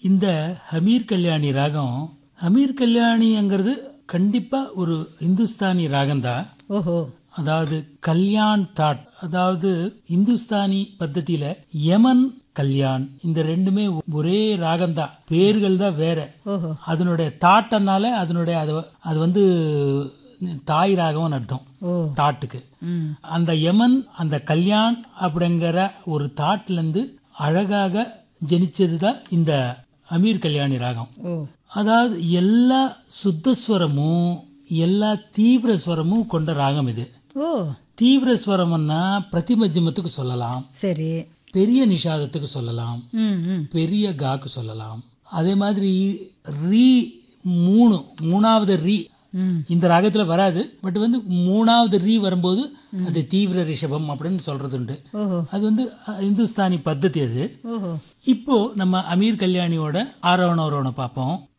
இந்த ஹமீர் கல்யாணி ராகம் ஹமீர் கல்யாணிங்கிறது கண்டிப்பா ஒரு இந்துஸ்தானி ராகம்தான் ஓஹோ அதாவது கல்யாண் தாட் அதாவது இந்துஸ்தானி பத்தத்தில யமன் கல்யாண் இந்த ரெண்டுமே ஒரே ராகம்தான் பேர்கள் தான் வேற ஓஹோ அதனுடைய தாட்டனால அதனுடைய அது அது வந்து தாய் ராகம்னு அர்த்தம் ஓ தாட்டுக்கு ம் அந்த யமன் அந்த கல்யாண் அப்படிங்கிற ஒரு தாட்ல இருந்து அழகாக ஜனிச்சது தான் இந்த அமீர் கல்யாணி ராகம் ஓ அதாவது எல்லா சுத்தஸ்வரமும் எல்லா தீவிர ஸ்வரமும் கொண்ட ராகம் இது ஓ தீவிர ஸ்வரம்னா பிரதிமஜ்ஜமத்துக்கு சொல்லலாம் சரி பெரிய நிஷாதத்துக்கு சொல்லலாம் ம் ம் பெரிய காக்கு சொல்லலாம் அதே மாதிரி ரீ மூணு மூணாவது ரீ ம் இந்த ராகத்துல வராது பட் வந்து மூணாவது ரீ வரும்போது அது தீவிர ரிஷபம் அப்படின்னு சொல்றது உண்டு ஓஹோ அது வந்து அஹ், இந்துஸ்தானி பద్ధதி அது ஓஹோ இப்போ நம்ம அமீர் கல்யாணியோட ஆரோவணவரோட பார்ப்போம்